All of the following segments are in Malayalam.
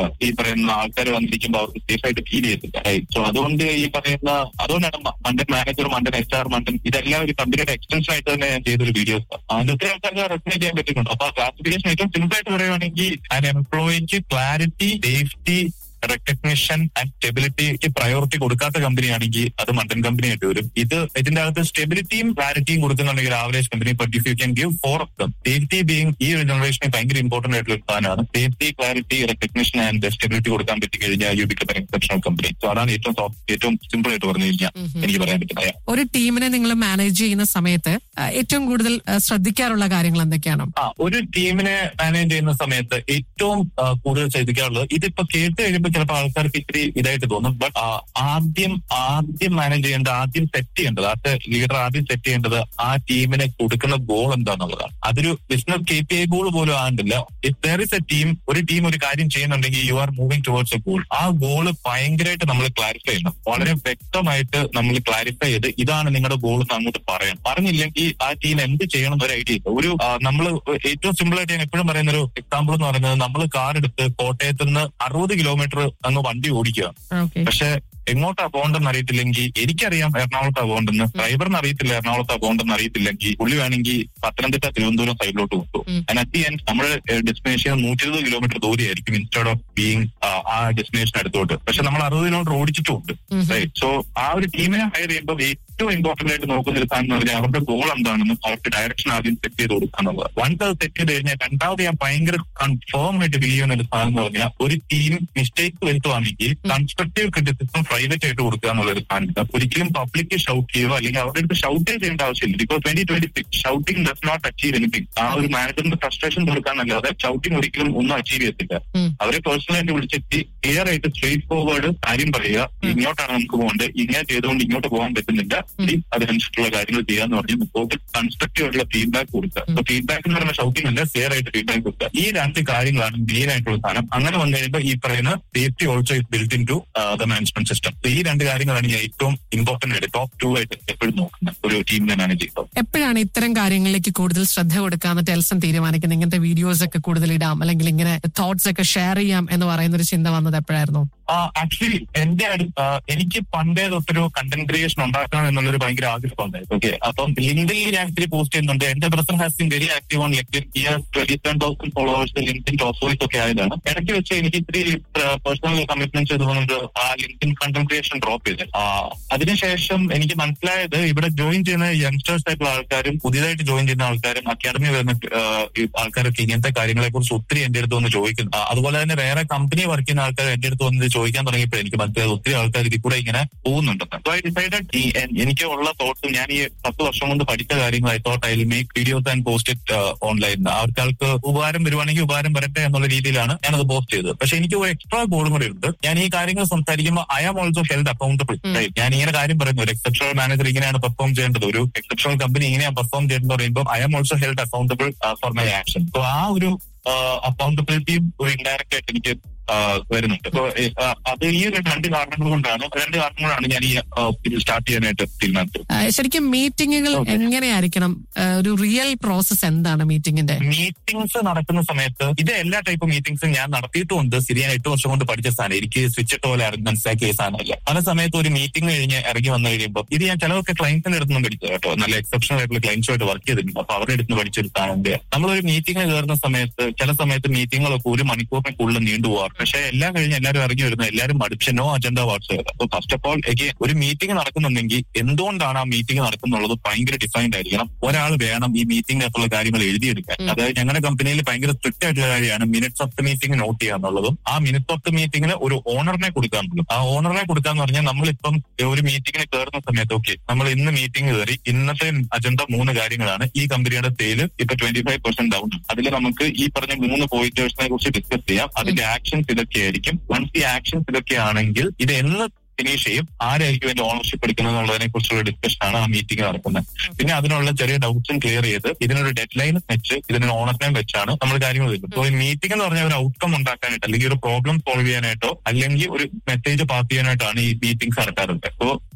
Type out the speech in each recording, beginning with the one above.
ഈ പറയുന്ന ആൾക്കാർ വന്നിരിക്കുമ്പോൾ അവർക്ക് സേഫ് ആയിട്ട് ഫീൽ ചെയ്യത്തില്ല സോ അതുകൊണ്ട് ഈ പറയുന്ന അതുകൊണ്ടാണ് മ- മണ്ടൻ മാനേജർ മണ്ടൻ എച്ച് ആർ മണ്ടൻ ഇതെല്ലാം ഒരു കമ്പനിയുടെ എക്സ്റ്റൻഷൻ ആയിട്ട് തന്നെ ഞാൻ ചെയ്തൊരു വീഡിയോസ് അതിന്റെ ഒത്തിരി ആൾക്കാർക്ക് റെക്കമെൻഡ് ചെയ്യാൻ പറ്റുന്നുണ്ട് അപ്പൊ ക്ലാസിഫിക്കേഷൻ ഏറ്റവും സിമ്പിൾ ആയിട്ട് പറയുവാണെങ്കിൽ ആൻ എംപ്ലോയിക്ക് ക്ലാരിറ്റി സേഫ്റ്റി റെക്കഗ്നിഷൻ ആൻഡ് സ്റ്റെബിലിറ്റിക്ക് പ്രയോറിറ്റി കൊടുക്കാത്ത കമ്പനിയാണെങ്കിൽ അത് മണ്ടൻ കമ്പനി ആയിട്ട് വരും ഇത് ഇതിന്റെ അകത്ത് സ്റ്റെബിലിറ്റിയും ക്ലാരിറ്റിയും കൊടുക്കുന്നുണ്ടെങ്കിൽ average company but if you can give four of them safety being ഈ ഒരു ജനറേഷന് ഭയങ്കര ഇമ്പോർട്ടന്റ് ആയിട്ടുള്ള ഒരു സാധനമാണ് safety clarity recognition and stability കൊടുക്കാൻ പറ്റി കഴിഞ്ഞാൽ you become exceptional company so അതാണ് ഏറ്റവും top- ഏറ്റവും സിമ്പിൾ ആയിട്ട് പറഞ്ഞു കഴിഞ്ഞാൽ എനിക്ക് പറയാൻ പറ്റുന്നത് ഒരു ടീമിനെ നിങ്ങൾ മാനേജ് ചെയ്യുന്ന സമയത്ത് ആ, ഏറ്റവും കൂടുതൽ ആ, ശ്രദ്ധിക്കാറുള്ള കാര്യങ്ങൾ എന്തൊക്കെയാണ് ആ ഒരു ടീമിനെ മാനേജ് ചെയ്യുന്ന സമയത്ത് ഏറ്റവും ആ, കൂടുതൽ ശ്രദ്ധിക്കാറുള്ളത് ഇതിപ്പോ കേട്ട് കഴിയുമ്പോൾ ചിലപ്പോൾ ആൾക്കാർക്ക് ഇത്തിരി ഇതായിട്ട് തോന്നും ബട്ട് ആദ്യം ആദ്യം മാനേജ് ചെയ്യേണ്ട ആദ്യം സെറ്റ് ചെയ്യേണ്ടത് അത് ലീഡർ ആദ്യം സെറ്റ് ചെയ്യേണ്ടത് ആ ടീമിനെ കൊടുക്കുന്ന ഗോൾ എന്താണെന്നുള്ളതാണ് അതൊരു business K P I goal പോലും ആകണ്ടില്ല if there is a team ഒരു ടീം ഒരു കാര്യം ചെയ്യുന്നുണ്ടെങ്കിൽ you are moving towards a goal ആ ഗോൾ ഭയങ്കരമായിട്ട് നമ്മൾ ക്ലാരിഫൈ ചെയ്യണം വളരെ വ്യക്തമായിട്ട് നമ്മൾ ക്ലാരിഫൈ ചെയ്ത് ഇതാണ് നിങ്ങളുടെ ഗോൾ എന്ന് അങ്ങോട്ട് പറയണം പറഞ്ഞില്ലെങ്കിൽ ആ ടീം എന്ത് ചെയ്യണം എന്നൊരു ഐഡിയ ഇല്ല ഒരു നമ്മൾ ഏറ്റവും സിമ്പിൾ ആയിട്ട് ഞാൻ എപ്പോഴും പറയുന്ന ഒരു എക്സാമ്പിൾ എന്ന് പറയുന്നത് നമ്മൾ കാർ എടുത്ത് കോട്ടയത്ത് നിന്ന് അറുപത് കിലോമീറ്റർ അങ്ങ് വണ്ടി ഓടിക്കുക ഓക്കെ പക്ഷെ എങ്ങോട്ടാ പോകണ്ടെന്ന് അറിയത്തില്ലെങ്കിൽ എനിക്കറിയാം എറണാകുളത്താ പോകണ്ടെന്ന് ഡ്രൈവറിന് അറിയത്തില്ല എറണാകുളത്താ പോകണ്ടെന്ന് അറിയത്തില്ലെങ്കിൽ പുള്ളി വേണമെങ്കിൽ പത്തനംതിട്ട തിരുവനന്തപുരം സൈഡിലോട്ട് കൊണ്ടുപോകും ഉം. അതിന് അറ്റ് എൻഡ് നമ്മുടെ ഡെസ്റ്റിനേഷൻ നൂറ്റി ഇരുപത് കിലോമീറ്റർ ദൂരെയായിരിക്കും ഇൻസ്റ്റെഡ് ഓഫ് ബീങ് ആ ഡെസ്റ്റിനേഷൻ അടുത്തോട്ട് പക്ഷെ നമ്മൾ അറുപത് കിലോമീറ്റർ ഓടിച്ചിട്ടുണ്ട് റൈറ്റ് സോ ആ ഒരു ടീമിനെ ഹയർ ചെയ്യുമ്പോൾ ഏറ്റവും ഇമ്പോർട്ടന്റ് ആയിട്ട് നോക്കുന്ന ഒരു സാധനം എന്ന് പറഞ്ഞാൽ അവരുടെ ഗോൾ എന്താണെന്നും അവർക്ക് ഡയറക്ഷൻ ആദ്യം സെറ്റ് ചെയ്ത് കൊടുക്കുക എന്നുള്ളത് വൺസ് അത് സെറ്റ് ചെയ്ത് കഴിഞ്ഞാൽ രണ്ടാമത് ഞാൻ ഭയങ്കര കൺഫേം ആയിട്ട് ബിലീവ് ചെയ്യുന്ന ഒരു സാധനം എന്ന് പറഞ്ഞാൽ ഒരു ടീം മിസ്റ്റേക്ക് വരുത്തുവാണെങ്കിൽ കൺസ്ട്രക്റ്റീവ് ക്രിറ്റിസിസം പ്രൈവറ്റ് ആയിട്ട് കൊടുക്കുക എന്നുള്ള ഒരു സാധനം ഒരിക്കലും പബ്ലിക് ഷൗട്ട് ചെയ്യുക അല്ലെങ്കിൽ അവരുടെ അടുത്ത് ഷൗട്ട് ചെയ്യേണ്ട ആവശ്യമില്ല because twenty twenty six shouting does not achieve anything ആ ഒരു മാനേജറിന്റെ ഫ്രസ്ട്രേഷൻ കൊടുക്കാന്നല്ലാതെ ഷൗട്ടിംഗ് ഒരിക്കലും ഒന്നും അച്ചീവ് ചെയ്യത്തില്ല ഉം. അവരെ പേഴ്സണലായിട്ട് വിളിച്ചെത്തി ക്ലിയർ ആയിട്ട് സ്ട്രേറ്റ് ഫോർവേഡ് കാര്യം പറയുക ഇങ്ങോട്ടാണ് നമുക്ക് പോകേണ്ടത് ഇങ്ങനെ ചെയ്തുകൊണ്ട് ഇങ്ങോട്ട് പോകാൻ പറ്റുന്നില്ല ഇനി അതിനനുസരിച്ചുള്ള കാര്യങ്ങൾ ചെയ്യാന്ന് പറഞ്ഞ് മുമ്പോട്ട് കൺസ്ട്രക്റ്റീവ് ആയിട്ടുള്ള ഫീഡ്ബാക്ക് കൊടുക്കുക അപ്പൊ ഫീഡ്ബാക്ക് എന്ന് പറയുന്ന ഷൗട്ടിംഗ് അല്ല ക്ലിയർ ആയിട്ട് ഫീഡ്ബാക്ക് കൊടുക്കുക ഈ രണ്ട് കാര്യങ്ങളാണ് മെയിൻ ആയിട്ടുള്ള സാധനം അങ്ങനെ വന്നു കഴിയുമ്പോൾ ഈ പറയുന്ന safety also is built in to the management system ഈ രണ്ട് കാര്യങ്ങളാണ് ഞാൻ ഏറ്റവും ഇമ്പോർട്ടന്റ് ആയിട്ട് ടോപ്പ് ടു ആയിട്ട് എപ്പോഴും നോക്കുന്നത് ഒരു ടീമിനെ മാനേജ് ചെയ്യുമ്പോൾ എപ്പോഴാണ് ഇത്തരം കാര്യങ്ങളിലേക്ക് കൂടുതൽ ശ്രദ്ധ കൊടുക്കാന്ന് ടെൽസൺ തീരുമാനിക്കുന്നത് ഇങ്ങനത്തെ വീഡിയോസ് ഒക്കെ കൂടുതൽ ഇടാം അല്ലെങ്കിൽ ഇങ്ങനെ തോട്ട്സ് ഒക്കെ ഷെയർ ചെയ്യാം എന്ന് പറയുന്ന ഒരു ചിന്ത വന്നത് എപ്പോഴായിരുന്നു ആക്ച്വലി എന്റെ അടു ആ, എനിക്ക് പണ്ടേ തൊട്ടൊരു കണ്ടന്റ് ക്രിയേഷൻ ഉണ്ടാക്കണം എന്നുള്ളൊരു ഭയങ്കര ആഗ്രഹം ഉണ്ടായിരുന്നു ഓക്കെ അപ്പം ലിങ്ക്ഡിൽ ഞാൻ ഇത്തിരി പോസ്റ്റ് ചെയ്യുന്നുണ്ട് എന്റെ brother has been very active on LinkedIn year twenty seven thousand followers LinkedIn top voice ഒക്കെ ആയതാണ് ഇടയ്ക്ക് വെച്ച് എനിക്ക് ഇത്തിരി പേഴ്സണൽ കമ്മിറ്റ്മെന്റ് ചെയ്തുകൊണ്ട് ആ ലിങ്ക്ഡിൻ കണ്ടന്റ് ക്രിയേഷൻ ഡ്രോപ്പ് ചെയ്ത് ആ, അതിനുശേഷം എനിക്ക് മനസ്സിലായത് ഇവിടെ ജോയിൻ ചെയ്യുന്ന യങ്സ്റ്റേഴ്സ് ആയിട്ടുള്ള ആൾക്കാരും പുതിയതായിട്ട് ജോയിൻ ചെയ്യുന്ന ആൾക്കാരും അക്കാഡമി വരുന്ന ആ, ഈ ആൾക്കാരൊക്കെ ഇങ്ങനത്തെ കാര്യങ്ങളെ കുറിച്ച് ഒത്തിരി എന്റെ അടുത്ത് വന്ന് ചോദിക്കുന്നു ആ, അതുപോലെ തന്നെ വേറെ കമ്പനി വർക്ക് ചെയ്യുന്ന ആൾക്കാർ എന്റെ അടുത്ത് വന്ന് ഇത് ചോദിക്കാൻ തുടങ്ങിയപ്പോൾ എനിക്ക് മനസ്സിലായത് ഒത്തിരി ആൾക്കാർ ഇതിൽ കൂടെ ഇങ്ങനെ പോകുന്നുണ്ടെന്ന് സോ ഐ ഡിസൈഡഡ് ഈ എൻ- എനിക്ക് ഉള്ള തോട്ട്സ് ഞാൻ ഈ പത്ത് വർഷം കൊണ്ട് പഠിച്ച കാര്യങ്ങൾ I thought I make videos and post it online ആൾക്കാർക്ക് ഉപകാരം വരുവാണെങ്കിൽ ഉപകാരം വരട്ടെ എന്നുള്ള രീതിയിലാണ് ഞാനത് പോസ്റ്റ് ചെയ്തത് പക്ഷെ എനിക്ക് ഒരു എക്സ്ട്രാ ഗോളും കൂടി ഉണ്ട് ഞാൻ ഈ കാര്യങ്ങൾ സംസാരിക്കുമ്പോൾ I am also held accountable ഞാൻ ഇങ്ങനെ കാര്യം പറയുന്നു ഒരു എക്സെപ്ഷണൽ മാനേജർ ഇങ്ങനെയാണ് പെർഫോം ചെയ്യേണ്ടത് ഒരു എക്സെപ്ഷണൽ കമ്പനി ഇങ്ങനെയാണ് പെർഫോം ചെയ്യേണ്ടത് പറയുമ്പോൾ I am also held accountable for my action so ആ ഒരു അക്കൗണ്ടബിലിറ്റിയും ഒരു ഇൻഡയറക്റ്റ് ആയിട്ട് എനിക്ക് ആ, വരുന്നുണ്ട് അപ്പൊ അത് ഈ ഒരു രണ്ട് കാരണങ്ങൾ കൊണ്ടാണ് രണ്ട് കാരണങ്ങളാണ് ഞാൻ ഈ ആ, ഇത് സ്റ്റാർട്ട് ചെയ്യാനായിട്ട് തീരുമാനിച്ചത് ആ, ശരിക്കും മീറ്റിങ്ങുകൾ Okay. എങ്ങനെയായിരിക്കണം ആ, ഒരു റിയൽ പ്രോസസ് എന്താണ് മീറ്റിംഗിന്റെ മീറ്റിംഗ്സ് നടക്കുന്ന സമയത്ത് ഇത് എല്ലാ ടൈപ്പ് മീറ്റിംഗ്സും ഞാൻ നടത്തിയിട്ടുമുണ്ട് ശരി ഞാൻ എട്ട് വർഷം കൊണ്ട് പഠിച്ച സാധനം എനിക്ക് സ്വിച്ച് ഇട്ട പോലെ അറിഞ്ഞ് മനസ്സിലാക്കിയ സാധനമല്ല പല സമയത്ത് ഒരു മീറ്റിംഗ് കഴിഞ്ഞ് ഇറങ്ങി വന്നു കഴിയുമ്പോൾ ഇത് ഞാൻ ചിലവൊക്കെ ക്ലയൻസിന്റെ അടുത്ത് നിന്നും പഠിച്ചത് കേട്ടോ നല്ല എക്സെപ്ഷണൽ ആയിട്ടുള്ള ക്ലയൻസുമായിട്ട് വർക്ക് ചെയ്തിട്ടുണ്ട് അപ്പൊ അവരുടെ അടുത്ത് നിന്ന് പഠിച്ചൊരു സാധനം നമ്മളൊരു മീറ്റിംഗ് കയറുന്ന സമയത്ത് ചില സമയത്ത് മീറ്റിങ്ങുകളൊക്കെ ഒരു മണിക്കൂറിന് കൂടുതൽ നീണ്ടു പോകാറ് പക്ഷെ എല്ലാം കഴിഞ്ഞ് എല്ലാവരും ഇറങ്ങി വരുന്നത് എല്ലാവരും മടുപ്പിച്ച നോ അജണ്ട വാട്സ്ആപ്പ് അപ്പൊ ഫസ്റ്റ് ഓഫ് ഓൾ എനിക്ക് ഒരു മീറ്റിംഗ് നടക്കുന്നുണ്ടെങ്കിൽ എന്തുകൊണ്ടാണ് ആ മീറ്റിംഗ് നടക്കുന്നുള്ളത് ഭയങ്കര ഡിഫൈൻഡ് ആയിരിക്കണം ഒരാൾ വേണം ഈ മീറ്റിംഗിനകത്തുള്ള കാര്യങ്ങൾ എഴുതിയെടുക്കാൻ ഉം. അതായത് ഞങ്ങളുടെ കമ്പനിയിൽ ഭയങ്കര സ്ട്രിക്റ്റ് ആയിട്ടുള്ള കാര്യമാണ് minutes of the meeting note ചെയ്യുക എന്നുള്ളതും ആ മിനിറ്റ്സ് ഓഫ് ദ മീറ്റിംഗിന് ഒരു ഓണറിനെ കൊടുക്കാന്നുള്ളതും ആ ഓണറിനെ കൊടുക്കാന്ന് പറഞ്ഞാൽ നമ്മളിപ്പം ഒരു മീറ്റിംഗിന് കയറുന്ന സമയത്ത് ഓക്കെ നമ്മൾ ഇന്ന് മീറ്റിംഗ് കയറി ഇന്നത്തെ അജണ്ട മൂന്ന് കാര്യങ്ങളാണ് ഈ കമ്പനിയുടെ സെയില് ഇപ്പൊ ട്വന്റി ഫൈവ് പെർസെന്റ് ഡൗൺ അതിൽ നമുക്ക് ഈ പറഞ്ഞ മൂന്ന് പോയിന്റേഴ്സിനെ കുറിച്ച് ഡിസ്കസ് ചെയ്യാം അതിന്റെ ആക്ഷൻസ് ഇതൊക്കെയായിരിക്കും വൺസ് ഈ ആക്ഷൻസ് ഇതൊക്കെയാണെങ്കിൽ ഇത് എന്ന് ഫിനിഷ് ചെയ്യും ആരായിരിക്കും അതിന്റെ ഓണർഷിപ്പ് എടുക്കുന്നത് എന്നുള്ളതിനെ കുറിച്ചുള്ള ഡിസ്കഷൻ ആണ് ആ മീറ്റിംഗ് നടക്കുന്നത് പിന്നെ അതിനുള്ള ചെറിയ ഡൗട്ട്സും ക്ലിയർ ചെയ്ത് ഇതിനൊരു ഡെഡ് ലൈൻ വെച്ച് ഇതിനൊരു ഓണർനെയും വെച്ചാണ് നമ്മൾ കാര്യങ്ങൾ വരുന്നത് സോ ഈ മീറ്റിംഗ് എന്ന് പറഞ്ഞാൽ ഒരു ഔട്ട്കം ഉണ്ടാക്കാനായിട്ട് അല്ലെങ്കിൽ ഒരു പ്രോബ്ലം സോൾവ് ചെയ്യാനായിട്ടോ അല്ലെങ്കിൽ ഒരു മെസ്സേജ് പാസ് ചെയ്യാനായിട്ടാണ് ഈ മീറ്റിംഗ്സ് നടക്കാറുണ്ട് സോ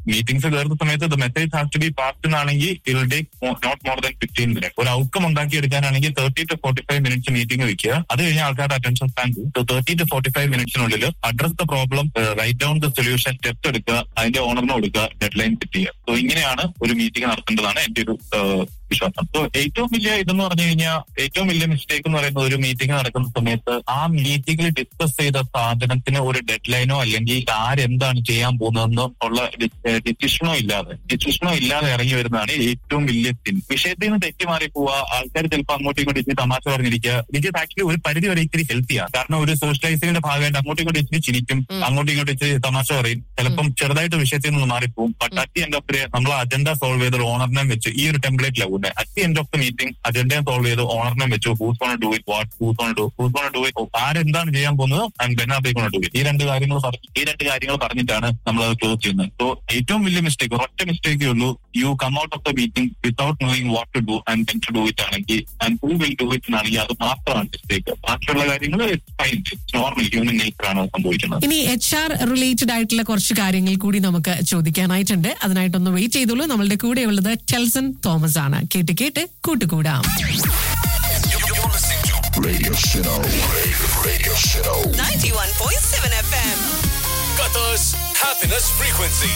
മീറ്റിംഗ്സ് കയറുന്ന സമയത്ത് the message has to be passed എന്നാണെങ്കിൽ it will take not more than fifteen minute ഒരു ഔട്ട്കം ഉണ്ടാക്കിയെടുക്കാനാണെങ്കിൽ thirty to forty five minutes meeting വെക്കുക അത് കഴിഞ്ഞ് ആൾക്കാരുടെ attention span thirty to forty five മിനിറ്റ്സിനുള്ളിൽ address the problem write down the solution step എടുക്കുക അതിന്റെ ഓണറിന് കൊടുക്കുക ഡെഡ് ലൈൻ സെറ്റ് ചെയ്യുക സോ ഇങ്ങനെയാണ് ഒരു മീറ്റിംഗ് നടത്തേണ്ടതാണ് എന്റെ ഒരു ഏഹ്, വിശ്വാസം സോ ഏറ്റവും വലിയ ഇതെന്ന് പറഞ്ഞു കഴിഞ്ഞാൽ ഏറ്റവും വലിയ മിസ്റ്റേക്ക് എന്ന് പറയുന്നത് ഒരു മീറ്റിംഗ് നടക്കുന്ന സമയത്ത് ആ മീറ്റിംഗിൽ ഡിസ്കസ് ചെയ്ത സാധനത്തിന് ഒരു ഡെഡ് ലൈനോ അല്ലെങ്കിൽ ആരെന്താണ് ചെയ്യാൻ പോകുന്നതെന്നോ ഉള്ള ഡിസിഷനോ ഇല്ലാതെ ഡിസിഷനോ ഇല്ലാതെ ഇറങ്ങി വരുന്നതാണ് ഏറ്റവും വലിയ സിൻ വിഷയത്തിൽ നിന്ന് തെറ്റി മാറി പോവുക ആൾക്കാർ ചിലപ്പോൾ അങ്ങോട്ടും ഇങ്ങോട്ടും ഇച്ചിരി തമാശ പറഞ്ഞിരിക്കുക ഇത് ആക്ച്വലി ഒരു പരിധി വരെ ഇച്ചിരി ഹെൽത്തിയാണ് കാരണം ഒരു സോഷ്യലൈസിംഗിന്റെ ഭാഗമായിട്ട് അങ്ങോട്ടും ഇങ്ങോട്ടും ഇച്ചിരി ചിരിക്കും ഉം. അങ്ങോട്ടും ഇങ്ങോട്ടും ഇച്ചിരി തമാശ പറയും ചിലപ്പം ചെറുതായിട്ട് വിഷയത്തിൽ നിന്ന് മാറിപ്പോവും but at the end of the നമ്മൾ അജണ്ട സോൾവ് ചെയ്ത് ഓണറിനെ വെച്ച് ഈ ഒരു ടെംപ്ലേറ്റിലാണ് പോകുന്നത് at the end of the meeting അജണ്ടയും സോൾവ് ചെയ്ത് ഓണറിനെ വെച്ചു who's on do it what who's on do who's on do it ആരെന്താണ് ചെയ്യാൻ പോകുന്നത് and when are do it ഈ രണ്ട് കാര്യങ്ങൾ പറഞ്ഞ് ഈ രണ്ട് കാര്യങ്ങൾ പറഞ്ഞിട്ടാണ് നമ്മൾ അത് ക്ലോസ് ചെയ്യുന്നത് സോ ഏറ്റവും വലിയ മിസ്റ്റേക്ക് ഒറ്റ മിസ്റ്റേക്കേ ഉള്ളൂ you come out of the meeting without knowing what to do and when to do it ആണെങ്കിൽ and who will do it ആണെങ്കിൽ അത് മാത്രമാണ് മിസ്റ്റേക്ക് ബാക്കിയുള്ള കാര്യങ്ങൾ ഫൈൻ നോർമൽ ഹ്യൂമൻ നേച്ചറാണ് സംഭവിക്കുന്നത് ഇനി എച്ച് ആർ റിലേറ്റഡ് ആയിട്ടുള്ള കുറച്ച് കാര്യങ്ങൾ കൂടി നമുക്ക് ചോദിക്കാനായിട്ടുണ്ട് അതിനായിട്ടൊന്ന് വെയിറ്റ് ചെയ്തോളൂ നമ്മളുടെ കൂടെയുള്ളത് ടെൽസൺ തോമസ് ആണ് കേട്ട് കേട്ട് കൂട്ടുകൂടാം You're listening to Radio Suno. Radio Suno. 91.7 FM. Qatar's happiness frequency.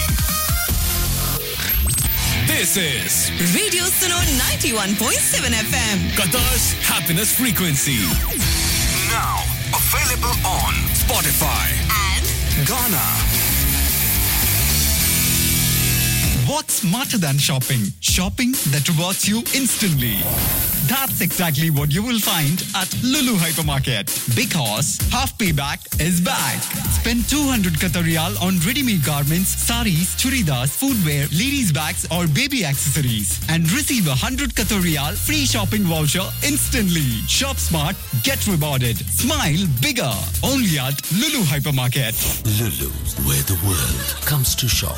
This is Radio Suno 91.7 FM. Qatar's happiness frequency. Now available on Spotify, And Ghana. What's smarter than shopping? Shopping that rewards you instantly. That's exactly what you will find at Lulu Hypermarket. Because half payback is back. Spend 200 Qatar on ready-made garments, saris, churidas, footwear, ladies' bags, or baby accessories, and receive a 100 Qatar free shopping voucher instantly. Shop smart, get rewarded. Smile bigger. Only at Lulu Hypermarket. Lulu, where the world comes to shop.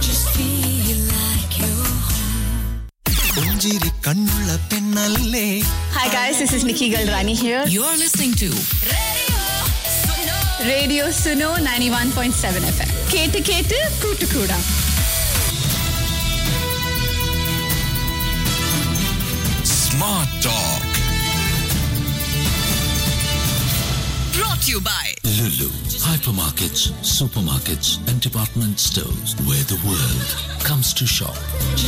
പുഞ്ചിരി കണ്ണുള്ള പെണ്ണല്ലേ Hi guys, this is Nikki Galrani here. you're listening to Radio Suno 91.7 FM. കേട്ട് കേട്ട് കൂട്ടുകൂടാം Smart Talk. brought to you by Lulu, hypermarkets, supermarkets, and department stores where the world comes to shop.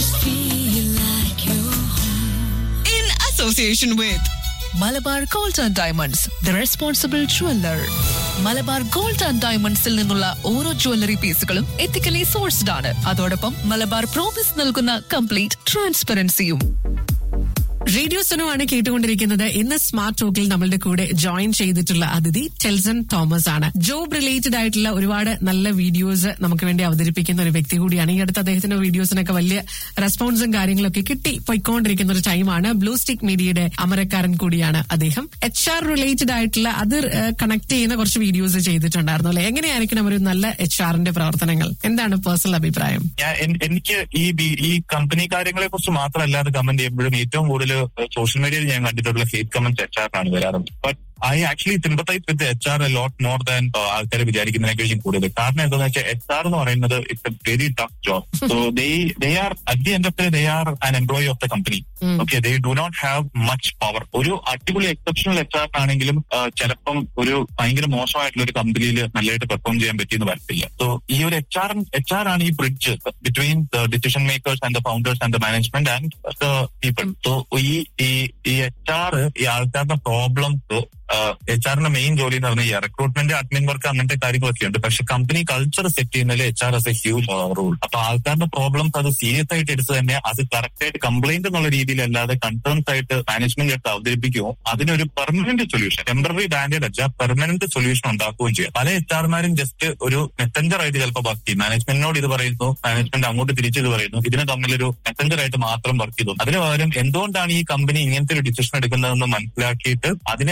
in association with Malabar Gold and Diamonds the responsible jeweller Malabar Gold and ഡയമണ്ട്സിൽ നിന്നുള്ള ഓരോ ജ്വല്ലറി പീസുകളും എത്തിക്കലി സോഴ്സ്ഡ് ആണ് അതോടൊപ്പം മലബാർ പ്രോമിസ് നൽകുന്ന കംപ്ലീറ്റ് ട്രാൻസ്പെറൻസിയും റേഡിയോ സുനോ ആണ് കേട്ടുകൊണ്ടിരിക്കുന്നത് ഇന്ന് സ്മാർട്ട് ടോക്കിൽ നമ്മളുടെ കൂടെ ജോയിൻ ചെയ്തിട്ടുള്ള അതിഥി ടെൽസൺ തോമസ് ആണ് ജോബ് റിലേറ്റഡ് ആയിട്ടുള്ള ഒരുപാട് നല്ല വീഡിയോസ് നമുക്ക് വേണ്ടി അവതരിപ്പിക്കുന്ന ഒരു വ്യക്തി കൂടിയാണ് ഈ അടുത്ത് അദ്ദേഹത്തിന്റെ വീഡിയോസിനൊക്കെ വലിയ റെസ്പോൺസും കാര്യങ്ങളൊക്കെ കിട്ടി പോയിക്കൊണ്ടിരിക്കുന്ന ഒരു ടൈമാണ് ബ്ലൂ സ്റ്റിക് മീഡിയയുടെ അമരക്കാരൻ കൂടിയാണ് അദ്ദേഹം എച്ച് ആർ റിലേറ്റഡ് ആയിട്ടുള്ള അത് കണക്ട് ചെയ്യുന്ന കുറച്ച് വീഡിയോസ് ചെയ്തിട്ടുണ്ടായിരുന്നു അല്ലെ എങ്ങനെയായിരിക്കണം ഒരു നല്ല എച്ച് ആറിന്റെ പ്രവർത്തനങ്ങൾ എന്താണ് പേഴ്സണൽ അഭിപ്രായം ഞാൻ എൻ- എനിക്ക് ഈ ബി- ഈ കമ്പനി കാര്യങ്ങളെ കുറിച്ച് മാത്രമല്ലാതെ കമന്റ് ചെയ്യുമ്പോഴും ഏറ്റവും കൂടുതൽ സോഷ്യൽ മീഡിയയിൽ ഞാൻ കണ്ടിട്ടുള്ള ഹേറ്റ് കമന്റ്സ് എച്ച് ആറിനാണ് വരാറുണ്ട് but I actually sympathise with H R lot more than ആൾക്കാർ വിചാരിക്കുന്നതിനേക്കാളും കൂടുതൽ കാരണം എന്താണെന്ന് വെച്ചാൽ എച്ച് ആർ എന്ന് പറയുന്നത് it's a very tough job so they they are at the end of they are an employee of the company okay they do not have much power ഒരു അടിപൊളി എക്സെപ്ഷണൽ എച്ച് ആർ ആണെങ്കിലും ആ, ചിലപ്പം ഒരു ഭയങ്കര മോശമായിട്ടുള്ള ഒരു കമ്പനിയിൽ നല്ലതായിട്ട് പെർഫോം ചെയ്യാൻ പറ്റിയെന്ന് വരത്തില്ല സോ ഈ ഒരു എച്ച് ആർ എച്ച് ആർ ആണ് ഈ bridge between the decision makers and the founders and the management and the people so ഈ ഈ ഈ എച്ച് ആർ ഈ ആൾക്കാരുടെ പ്രോബ്ലംസ് എച്ച് ആറിന്റെ മെയിൻ ജോലി എന്ന് പറഞ്ഞാൽ ഈ റിക്രൂട്ട്മെന്റ് അഡ്മിൻ വർക്ക് അങ്ങനത്തെ കാര്യങ്ങളൊക്കെ ഉണ്ട് പക്ഷെ കമ്പനി കൾച്ചർ സെറ്റ് ചെയ്യുന്നതിൽ H R is a huge role അപ്പൊ ആൾക്കാരുടെ പ്രോബ്ലംസ് അത് സീരിയസ് ആയിട്ട് എടുത്ത് തന്നെ അത് കറക്റ്റ് ആയിട്ട് കംപ്ലൈന്റ് എന്നുള്ള രീതിയിലല്ലാതെ കൺസേൺസ് ആയിട്ട് മാനേജ്മെന്റ് എടുത്ത് അവതരിപ്പിക്കുകയോ അതിനൊരു പെർമനന്റ് സൊല്യൂഷൻ ടെമ്പററി ബാൻഡേഡ് അല്ല പെർമനന്റ് സൊല്യൂഷൻ ഉണ്ടാക്കുകയും ചെയ്യും പല എച്ച് ആർമാരും ജസ്റ്റ് ഒരു മെസ്സഞ്ചർ ആയിട്ട് ചിലപ്പോൾ വർക്ക് ചെയ്യും മാനേജ്മെന്റിനോട് ഇത് പറയുന്നു മാനേജ്മെന്റ് അങ്ങോട്ട് തിരിച്ചു ഇത് പറയുന്നു ഇതിന് തമ്മിലൊരു മെസ്സഞ്ചർ ആയിട്ട് മാത്രം വർക്ക് ചെയ്തു അതിന് പകരം എന്തുകൊണ്ടാണ് ഈ കമ്പനി ഇങ്ങനത്തെ ഒരു ഡിസിഷൻ എടുക്കുന്നതെന്ന് മനസ്സിലാക്കിയിട്ട് അതിനെ ചലഞ്ച്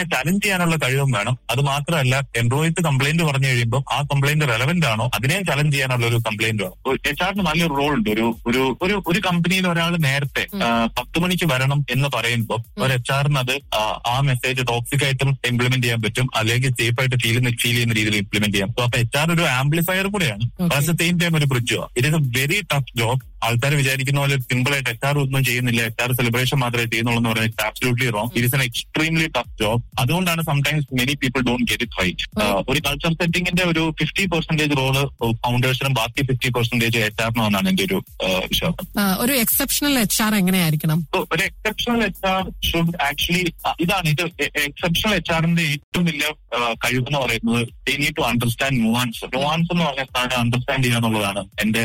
ചെയ്യാനുള്ള കഴിവും വേണം അത് മാത്രമല്ല എംപ്ലോയീസ് കംപ്ലൈന്റ് പറഞ്ഞു കഴിയുമ്പോൾ ആ കംപ്ലൈന്റ് റെലവെന്റ് ആണോ അതിനെയും ചലഞ്ച് ചെയ്യാനുള്ള ഒരു കംപ്ലൈന്റ് വേണം എച്ച് ആറിന് നല്ലൊരു റോൾ ഉണ്ട് ഒരു ഒരു ഒരു ഒരു കമ്പനിയിൽ ഒരാൾ നേരത്തെ ആ, പത്ത് മണിക്ക് വരണം എന്ന് പറയുമ്പോൾ ഒരു എച്ച് ആറിന് അത് ആ, ആ മെസ്സേജ് ടോക്സിക് ആയിട്ടും ഇംപ്ലിമെന്റ് ചെയ്യാൻ പറ്റും അല്ലെങ്കിൽ സേഫ് ആയിട്ട് ഫീൽ ഫീൽ ചെയ്യുന്ന രീതിയിൽ ഇംപ്ലിമെന്റ് ചെയ്യാം അപ്പൊ എച്ച് ആർ ഒരു ആംപ്ലിഫയർ കൂടെയാണ് അറ്റ് ദ സെയിം ടൈം ഒരു ബ്രിഡ്ജോ it is a very tough job ആൾക്കാർ വിചാരിക്കുന്ന പോലെ സിമ്പിൾ ആയിട്ട് എച്ച് ആർ ഒന്നും ചെയ്യുന്നില്ല എച്ച് ആർ സെലിബ്രേഷൻ മാത്രമേ ചെയ്യുന്നുള്ളൂ എന്ന് പറയുന്നത് absolutely wrong it is an extremely tough job അതുകൊണ്ടാണ് sometimes many people don't get it right ഒരു കൾച്ചർ സെറ്റിംഗിന്റെ ഒരു ഫിഫ്റ്റി പെർസെന്റേജ് റോള് ഫൗണ്ടേഴ്സിനും ബാക്കി ഫിഫ്റ്റി പെർസെന്റേജ് എച്ച് ആറിനോ എന്നാണ് എന്റെ ഒരു ആ, വിശ്വാസം ആ, ഒരു എക്സെപ്ഷണൽ എച്ച് ആർ എങ്ങനെയായിരിക്കണം So, ഒരു exceptional H R should actually ഇതാണ് ഇത് എക്സെപ്ഷണൽ എച്ച് ആറിന്റെ ഏറ്റവും വലിയ ആ, കഴിവെന്ന് പറയുന്നത് they need to understand nuance nuance എന്ന് പറഞ്ഞ സാധനം അണ്ടർസ്റ്റാൻഡ് ചെയ്യുക എന്നുള്ളതാണ് എന്റെ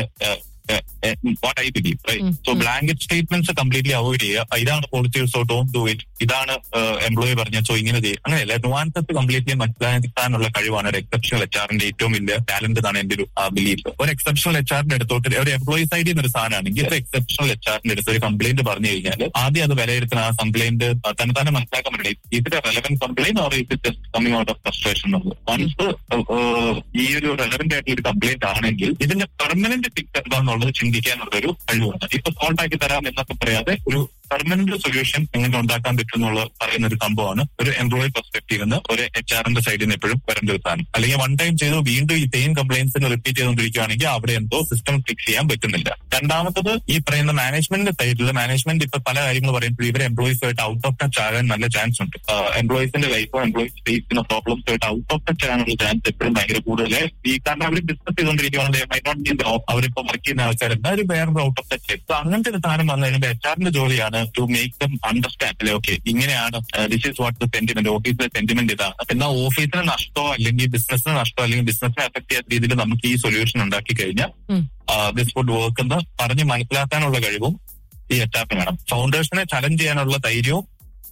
what I believe so blanket statements completely avoid ചെയ്യുക ഇതാണ് policy so don't do it ഇതാണ് എംപ്ലോയി പറഞ്ഞ സോ ഇങ്ങനെ ചെയ്യും അങ്ങനെയല്ല നുവാൻസസ് കംപ്ലീറ്റ്ലി മനസ്സിലാക്കാനുള്ള കഴിവാണ് ഒരു എക്സെപ്ഷണൽ എച്ച് ആറിന്റെ ഏറ്റവും വലിയ ടാലന്റ് എന്നാണ് എന്റെ ഒരു ബിലീഫ് ഒരു എക്സെപ്ഷണൽ എച്ച് ആറിന്റെ അടുത്തോട്ട് ഒരു എംപ്ലോയി സൈഡിൽ നിന്ന് ഒരു സാധനമാണെങ്കിൽ ഒരു എക്സെപ്ഷണൽ എച്ച് ആറിന്റെ അടുത്ത് ഒരു കംപ്ലൈന്റ് പറഞ്ഞു കഴിഞ്ഞാൽ ആദ്യം അത് വിലയിരുത്തുന്ന ആ കംപ്ലൈന്റ് തന്നെ തന്നെ മനസ്സിലാക്കാൻ പറ്റില്ല ഇതിന്റെ റെലവെന്റ് കംപ്ലൈന്റ് ഓർ ഇത് just coming out of frustration എന്നുള്ളത് വൺസ് ഈ ഒരു റെലവെന്റ് ആയിട്ടുള്ള ഒരു കംപ്ലൈന്റ് ആണെങ്കിൽ ഇതിന്റെ പെർമനന്റ് ഫിക്സ് എന്താണെന്നുള്ളത് ചിന്തിക്കാനുള്ള ഒരു കഴിവാണ് ഇപ്പൊ സോൾവ് ആക്കി തരാം എന്നൊക്കെ പറയാതെ ഒരു പെർമനന്റ് സൊല്യൂഷൻ എങ്ങനെ ഉണ്ടാക്കാൻ പറ്റും എന്നുള്ള പറയുന്ന ഒരു സംഭവമാണ് ഒരു എംപ്ലോയി പെർസ്പെക്ടീവ് നിന്ന് ഒരു എച്ച് ആറിന്റെ സൈഡിൽ നിന്ന് എപ്പോഴും വരേണ്ട ഒരു സാധനം അല്ലെങ്കിൽ വൺ ടൈം ചെയ്തു വീണ്ടും ഈ സെയിം കംപ്ലൈൻസിന് റിപ്പീറ്റ് ചെയ്തുകൊണ്ടിരിക്കുകയാണെങ്കിൽ അവിടെ എന്തോ സിസ്റ്റം ഫിക്സ് ചെയ്യാൻ പറ്റുന്നില്ല രണ്ടാമത്തത് ഈ പറയുന്ന മാനേജ്മെന്റിന്റെ സൈഡിൽ മാനേജ്മെന്റ് ഇപ്പൊ പല കാര്യങ്ങൾ പറയുമ്പോൾ ഇവർ എംപ്ലോയീസുമായിട്ട് ഔട്ട് ഓഫ് ടച്ച് ആകാൻ നല്ല ചാൻസ് ഉണ്ട് എംപ്ലോയീസിന്റെ ലൈഫോ എംപ്ലോയീസ് ഫേസ് ചെയ്യുന്ന പ്രോബ്ലംസ് ആയിട്ട് ഔട്ട് ഓഫ് ടച്ച് ആകാനുള്ള ചാൻസ് എപ്പോഴും ഭയങ്കര കൂടുതൽ ഈ കാരണം അവർ ഡിസ്കസ് ചെയ്തുകൊണ്ടിരിക്കുകയാണെങ്കിൽ മൈ നോട്ട് ബി അവരിപ്പോ വർക്ക് ചെയ്യുന്ന ആൾക്കാർ എല്ലാവരും വേറെ ഔട്ട് ഓഫ് ടച്ച് സോ അങ്ങനത്തെ ഒരു സാധനം വന്നു കഴിയുമ്പോൾ എച്ച് ആറിന്റെ ജോലിയാണ് ടു മേക്ക് ദം അണ്ടർസ്റ്റാൻഡ് അല്ലെ ഓക്കെ ഇങ്ങനെയാണ് this is what the sentiment ഓഫീസിലെ സെന്റിമെന്റ് ഇതാണ് എന്നാൽ ഓഫീസിന് നഷ്ടമോ അല്ലെങ്കിൽ ബിസിനസിന് നഷ്ടമോ അല്ലെങ്കിൽ ബിസിനസിനെ അഫക്ട് ചെയ്യാത്ത രീതിയിൽ നമുക്ക് ഈ സൊല്യൂഷൻ ഉണ്ടാക്കി കഴിഞ്ഞാൽ ദിസ് വുഡ് വർക്ക് എന്ന് പറഞ്ഞ് മനസ്സിലാക്കാനുള്ള കഴിവും ഈ എറ്റാപ്പിന് വേണം ഫൗണ്ടേഴ്സിനെ ചലഞ്ച് ചെയ്യാനുള്ള ധൈര്യവും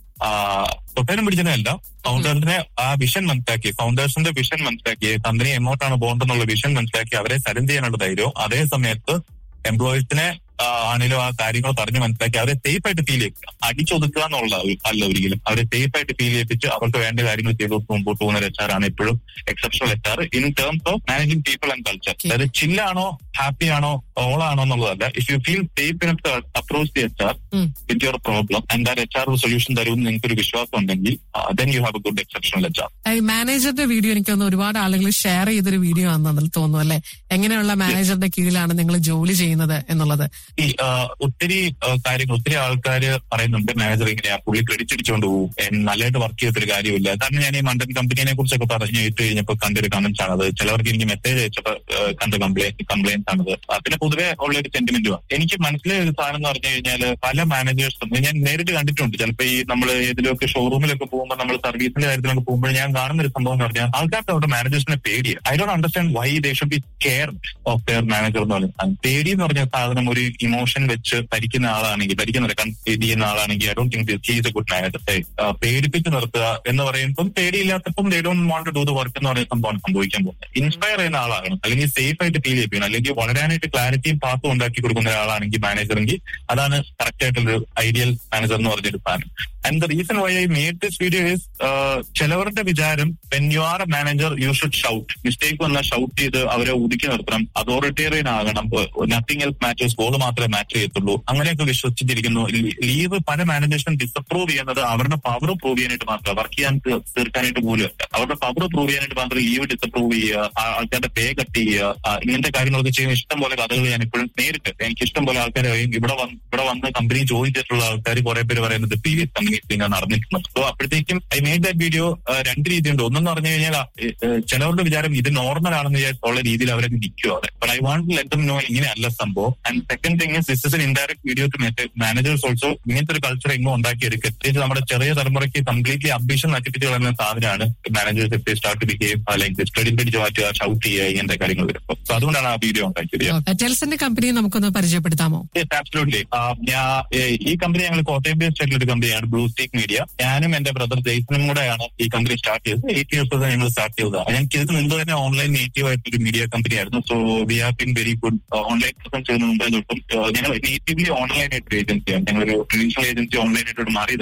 തൊട്ടേനും പിടിച്ചതല്ല ഫൗണ്ടേഴ്സിനെ ആ വിഷൻ മനസ്സിലാക്കി ഫൗണ്ടേഴ്സിന്റെ വിഷൻ മനസ്സിലാക്കി കമ്പനി എങ്ങോട്ടാണ് പോകേണ്ടെന്നുള്ള വിഷൻ മനസ്സിലാക്കി അവരെ ചലഞ്ച് ചെയ്യാനുള്ള ധൈര്യവും അതേ സമയത്ത് എംപ്ലോയീസിനെ ആണെങ്കിലും ആ കാര്യങ്ങൾ പറഞ്ഞ് മനസ്സിലാക്കി അവരെ സേഫ് ആയിട്ട് ഫീൽ ചെയ്യിക്കുക അടിച്ചൊതുക്കുക എന്നുള്ള അല്ല ഒരിക്കലും അവരെ സേഫ് ആയിട്ട് ഫീൽ ചെയ്യിപ്പിച്ച് അവർക്ക് വേണ്ട കാര്യങ്ങൾ ചെയ്തു മുമ്പോട്ട് പോകുന്ന ഒരു എച്ച് ആർ ആണ് എപ്പോഴും exceptional H R in terms of managing people and culture അതായത് ചില്ലാണോ ഹാപ്പി ആണോ ഓൾ ആണോ എന്നുള്ളതല്ല if you feel safe in approach the H R with your problem and that H R solution തരുമെന്ന് നിങ്ങൾക്ക് ഒരു വിശ്വാസം ഉണ്ടെങ്കിൽ then you have a good exceptional H R ഈ മാനേജറുടെ വീഡിയോ എനിക്ക് തോന്നുന്നു ഒരുപാട് ആളുകൾ ഷെയർ ചെയ്തൊരു വീഡിയോ ആണെന്ന് തോന്നുന്നു അല്ലെ എങ്ങനെയുള്ള മാനേജറുടെ കീഴിലാണ് നിങ്ങൾ ജോലി ചെയ്യുന്നത് എന്നുള്ളത് ഈ ആ, ഒത്തിരി ആ, കാര്യങ്ങൾ ഒത്തിരി ആൾക്കാർ പറയുന്നുണ്ട് മാനേജർ ഇങ്ങനെയാ പുള്ളി ക്രെഡിറ്റ് അടിച്ചുകൊണ്ട് പോകും എൻ- നല്ലതായിട്ട് വർക്ക് ചെയ്തൊരു കാര്യമില്ല കാരണം ഞാൻ ഈ മണ്ടൻ കമ്പനിയെ കുറിച്ചൊക്കെ പറഞ്ഞു ഇട്ട് കഴിഞ്ഞപ്പോൾ കണ്ടൊരു കമന്റ്സ് ആണത് ചിലവർക്ക് എനിക്ക് മെസ്സേജ് അയച്ചപ്പോൾ ആ, കണ്ട കംപ്ലൈന്റ് കംപ്ലൈൻസ് ആണത് അതിന് പൊതുവെ ഉള്ള ഒരു സെന്റിമെന്റുമാണ് എനിക്ക് മനസ്സിലായ ഒരു സാധനം എന്ന് പറഞ്ഞു കഴിഞ്ഞാൽ പല മാനേജേഴ്സും ഞാൻ നേരിട്ട് കണ്ടിട്ടുണ്ട് ചിലപ്പോൾ ഈ നമ്മൾ ഏതിലൊക്കെ ഷോറൂമിലൊക്കെ പോകുമ്പോൾ നമ്മൾ സർവീസിന്റെ കാര്യത്തിലൊക്കെ പോകുമ്പോൾ ഞാൻ കാണുന്ന ഒരു സംഭവം എന്ന് പറഞ്ഞാൽ ആൾക്കാർക്ക് അവരുടെ മാനേജേഴ്സിനെ പേടിയാണ് I don't understand why they should be care of their manager എന്ന് പറയുന്നത് പേടി എന്ന് പറഞ്ഞ സാധനം ഒരു ഇമോഷൻ വെച്ച് ഭരിക്കുന്ന ആളാണെങ്കിൽ ഭരിക്കുന്ന ഇത് ചെയ്യുന്ന ആളാണെങ്കിൽ I don't think is a good manager പേടിപ്പിച്ച് നിർത്തുക എന്ന് പറയുമ്പോൾ പേടിയില്ലാത്തപ്പം they don't want do the work എന്ന് പറയുന്ന സംഭവം സംഭവിക്കാൻ പോകുന്നത് ഇൻസ്പയർ ചെയ്യുന്ന ആളാകണം അല്ലെങ്കിൽ സേഫ് ആയിട്ട് ഫീൽ ചെയ്യിപ്പിക്കണം അല്ലെങ്കിൽ വളരാനായിട്ട് ക്ലാരിറ്റിയും പാത്തും ഉണ്ടാക്കി കൊടുക്കുന്ന ഒരാളാണെങ്കിൽ മാനേജറെങ്കിൽ അതാണ് കറക്റ്റ് ആയിട്ടുള്ള ഐഡിയൽ മാനേജർ എന്ന് പറഞ്ഞൊരു സാധനം and the reason why I made this video is ചിലവരുടെ വിചാരം when you are a manager you should shout mistake വന്നാൽ ഷൗട്ട് ചെയ്ത് അവരെ ഒതുക്കി നിർത്തണം അതോറിറ്റേറിയൻ ആകണം നത്തിങ് എൽസ് മാറ്റേഴ്സ് ഗോൾ മാത്രമേ മാറ്റർ ചെയ്യത്തുള്ളൂ അങ്ങനെയൊക്കെ വിശ്വസിച്ചിരിക്കുന്നു ലീവ് പല മാനേജേഴ്സും ഡിസപ്രൂവ് ചെയ്യുന്നത് അവരുടെ പവർ പ്രൂവ് ചെയ്യാനായിട്ട് മാത്രം വർക്ക് ചെയ്യാൻ തീ- തീർക്കാനായിട്ട് പോലും അല്ല അവരുടെ പവർ പ്രൂവ് ചെയ്യാനായിട്ട് മാത്രം ലീവ് ഡിസപ്രൂവ് ചെയ്യുക ആ ആൾക്കാരുടെ പേ കട്ട് ചെയ്യുക ആ ഇങ്ങനത്തെ കാര്യങ്ങളൊക്കെ ചെയ്യുന്ന ഇഷ്ടം പോലെ കഥകൾ ഞാൻ ഇപ്പോഴും നേരിട്ട് എനിക്ക് ഇഷ്ടം പോലെ ആൾക്കാർ ഇവിടെ വന്ന് ഇവിടെ വന്ന് കമ്പനി ജോയിൻ ചെയ്തിട്ടുള്ള ആൾക്കാർ കുറെ പേര് പറയുന്നത് പി വി കമ്പനീസ് ഞാൻ നടന്നിട്ടുണ്ട് സോ അപ്പോഴത്തേക്കും ഐ മേഡ് ദാറ്റ് വീഡിയോ രണ്ട് രീതിയുണ്ട് ഒന്നെന്ന് പറഞ്ഞു കഴിഞ്ഞാൽ ആ, ഏ, ഏ, ചിലവരുടെ വിചാരം ഇത് നോർമൽ ആണെന്ന് വിചാരിച്ചുള്ള രീതിയിൽ അവരൊക്കെ നിൽക്കും അവിടെ but I want let them know ഇങ്ങനെയല്ല സംഭവം and second thing is this is an indirect video to managers also ഇങ്ങനത്തെ ഒരു കൾച്ചർ എങ്ങും ഉണ്ടാക്കിയെടുക്കുക പ്രത്യേകിച്ച് നമ്മുടെ ചെറിയ തലമുറയ്ക്ക് കംപ്ലീറ്റ്ലി അംബിഷൻ നശിപ്പിച്ച് കളയുന്ന സാധനമാണ് managers if start behave like study പിടിച്ച് മാറ്റുക ഷൗട്ട് ചെയ്യുക ഇങ്ങനത്തെ കാര്യങ്ങൾ വരുമ്പോൾ സോ അതുകൊണ്ടാണ് ആ വീഡിയോ ഉണ്ടാക്കിയത് ടെൽസന്റെ കമ്പനിയെ നമുക്കൊന്ന് പരിചയപ്പെടുത്താമോ Yes, absolutely. Uh, ഞാൻ ഏഹ്, ഈ കമ്പനി ഞങ്ങൾ കോട്ടയം ബേസ്ഡ് ആയിട്ടുള്ള ഒരു കമ്പനിയാണ് ബ്ലൂ സ്റ്റേക്ക് മീഡിയ ഞാനും എന്റെ ബ്രദർ ജെയ്സനും കൂടെയാണ് ഈ കമ്പനി സ്റ്റാർട്ട് ചെയ്തത് എയ്റ്റ് ഇയേഴ്സ് ഞങ്ങൾ സ്റ്റാർട്ട് ചെയ്തതാണ് ഞങ്ങൾക്ക് ഇതിന് മുൻപ് തന്നെ ഓൺലൈൻ നേറ്റീവ് ആയിട്ടൊരു മീഡിയ കമ്പനി ആയിരുന്നു so we have been very good online presence ചെയ്യുന്ന മുമ്പേ തൊട്ടും ഏഹ്, ഞങ്ങൾ നേറ്റീവ്ലി ഓൺലൈൻ ആയിട്ട് ഏജൻസിയാണ് ഞങ്ങളൊരു ട്രഡീഷണൽ ഏജൻസി ഓൺലൈൻ ആയിട്ട് മാറിയത്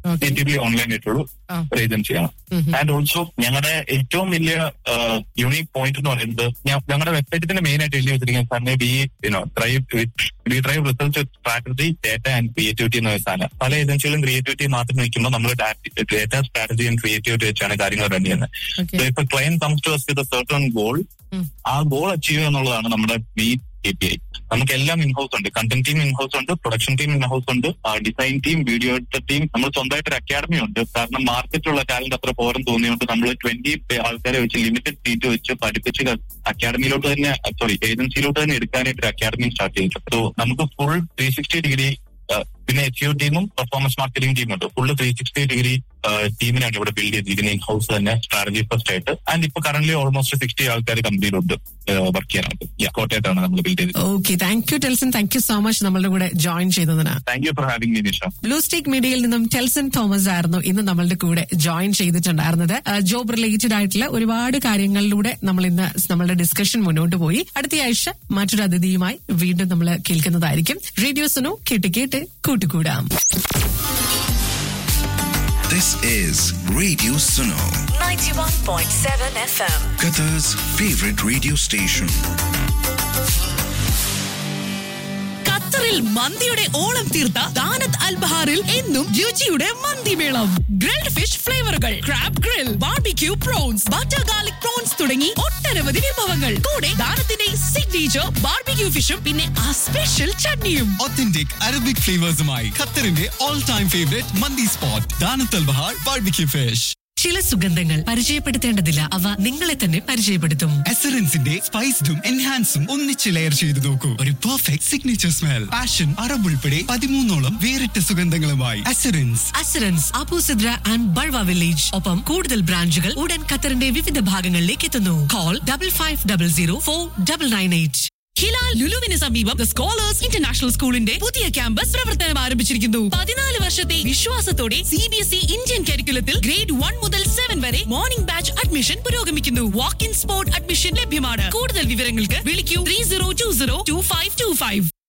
നേറ്റീവ്ലി ഓൺലൈൻ ആയിട്ടുള്ള ആ. ഒരു ഏജൻസിയാണ് ആൻഡ് ഓൾസോ ഞങ്ങളുടെ ഏറ്റവും വലിയ യുണീക് പോയിന്റ് എന്ന് പറയുന്നത് ഞ- ഞങ്ങളുടെ വെബ്സൈറ്റിന്റെ മെയിൻ ആയിട്ട് എഴുതി വെച്ചിരിക്കുന്ന സാറിന് we you know drive we drive result strategy data and creativity എന്ന സാധനം പല ഏജൻസികളും ക്രിയേറ്റിവിറ്റി മാത്രം നിൽക്കുമ്പോൾ നമ്മൾ ഡേറ്റ സ്ട്രാറ്റജി ആൻഡ് ക്രിയേറ്റിവിറ്റി വെച്ചാണ് കാര്യങ്ങൾ റൺ ചെയ്യുന്നത് Okay. So, ഇപ്പൊ client comes to with certain goal ഉം. ആ ഗോൾ അച്ചീവ് ചെയ്യുക എന്നുള്ളതാണ് നമ്മുടെ മെയിൻ കെ പി ഐ നമുക്ക് എല്ലാം ഇൻഹൗസ് ഉണ്ട് കണ്ടന്റ് ടീം ഇൻഹൗസ് ഉണ്ട് പ്രൊഡക്ഷൻ ടീം ഇൻഹൗസ് ഉണ്ട് design team video editor team നമ്മൾ സ്വന്തമായിട്ട് ഒരു അക്കാഡമി ഉണ്ട് കാരണം മാർക്കറ്റിലുള്ള ടാലന്റ് അത്ര പോരം തോന്നിയുകൊണ്ട് നമ്മൾ ട്വന്റി ആൾക്കാരെ വെച്ച് ലിമിറ്റഡ് സീറ്റ് വെച്ച് പഠിപ്പിച്ച് അക്കാഡമിയിലോട്ട് തന്നെ സോറി ഏജൻസിയിലോട്ട് തന്നെ എടുക്കാനായിട്ട് ഒരു അക്കാഡമി സ്റ്റാർട്ട് ചെയ്തിട്ടുണ്ട് സോ നമുക്ക് ഫുൾ ത്രീ സിക്സ്റ്റി ഡിഗ്രി പിന്നെ എച്ച് യു ടീമും പെർഫോമൻസ് മാർക്കറ്റിംഗ് ടീമും ഉണ്ട് ഫുള്ള് ത്രീ സിക്സ്റ്റി ഡിഗ്രി ടീമിനാണ് ഇവിടെ ബിൽഡ് ചെയ്തിരിക്കുന്നത് ഇൻ ഹൗസ് തന്നെ സ്ട്രാറ്റജി ഫസ്റ്റ് ആയിട്ട് ആൻഡ് ഇപ്പൊ കറന്റ് ഓൾമോസ്റ്റ് സിക്സ്റ്റി ആൾക്കാർ കമ്പനിയിലുണ്ട് വർക്ക് ചെയ്യാനായിട്ട് Yeah, കോട്ടയത്താണ് നമ്മൾ ബിൽഡ് ചെയ്തത് okay thank you Telson thank you so much നമ്മളുടെ കൂടെ ജോയിൻ ചെയ്തതിന് thank you for having me Nisha blue stake മീഡിയയിൽ നിന്നും ടെൽസൺ തോമസ് ആയിരുന്നു ഇന്ന് നമ്മളുടെ കൂടെ ജോയിൻ ചെയ്തിട്ടുണ്ടായിരുന്നത് ജോബ് റിലേറ്റഡ് ആയിട്ടുള്ള ഒരുപാട് കാര്യങ്ങളിലൂടെ നമ്മൾ ഇന്ന് നമ്മളുടെ ഡിസ്കഷൻ മുന്നോട്ട് പോയി അടുത്ത ആഴ്ച മറ്റൊരു അതിഥിയുമായി വീണ്ടും നമ്മൾ കേൾക്കുന്നതായിരിക്കും റേഡിയോ സുനു കേട്ട് കേട്ട് കൂട്ടുകൂടാം This is Radio Suno, 91.7 FM. Qatar's favorite radio station. ഖത്തറിൽ മന്തിയുടെ ഓളം തീർത്ത ദാനത്ത് അൽബഹാറിൽ എന്നും രുചിയുടെ മന്തിമേളം ഗ്രിൽഡ് ഫിഷ് ഫ്ലേവറുകൾ crab grill barbecue prawns butter garlic prawns തുടങ്ങി ഒട്ടനവധി വിഭവങ്ങൾ കൂടെ ദാനത്തിന്റെ സിഗ്നേച്ചർ ബാർബിക്യൂ ഫിഷും പിന്നെ ആ സ്പെഷ്യൽ ചട്നിയും Authentic Arabic flavors-മായി ഖത്തറിന്റെ all time favorite മന്തി spot Danat al Bahar barbecue fish ചില സുഗന്ധങ്ങൾ പരിചയപ്പെടുത്തേണ്ടതില്ല അവ നിങ്ങളെ തന്നെ പരിചയപ്പെടുത്തും എസറൻസിന്റെ സ്പൈസ്ഡും എൻഹാൻസും ഒന്നിച്ച് ലെയർ ചെയ്ത് നോക്കൂ ഒരു perfect signature smell passion Arab ഉൾപ്പെടെ പതിമൂന്നോളം വേറിട്ട സുഗന്ധങ്ങളുമായി എസറൻസ് അസുരൻസ് അബൂസിദ്ര ആൻഡ് ബൾവ വില്ലേജ് ഒപ്പം കൂടുതൽ ബ്രാഞ്ചുകൾ ഉടൻ ഖത്തറിന്റെ വിവിധ ഭാഗങ്ങളിലേക്ക് എത്തുന്നു call double five double zero four double nine eight Hilal ലുലുവിന് സമീപം ദ സ്കോളേഴ്സ് ഇന്റർനാഷണൽ സ്കൂളിന്റെ പുതിയ ക്യാമ്പസ് പ്രവർത്തനം ആരംഭിച്ചിരിക്കുന്നു പതിനാല് വർഷത്തെ വിശ്വാസത്തോടെ C B S E Indian കരിക്കുലത്തിൽ ഗ്രേഡ് വൺ മുതൽ സെവൻ വരെ മോർണിംഗ് ബാച്ച് അഡ്മിഷൻ പുരോഗമിക്കുന്നു വാക്ക് ഇൻ സ്പോട്ട് അഡ്മിഷൻ ലഭ്യമാണ് കൂടുതൽ വിവരങ്ങൾക്ക് വിളിക്കൂ three zero two zero two five two five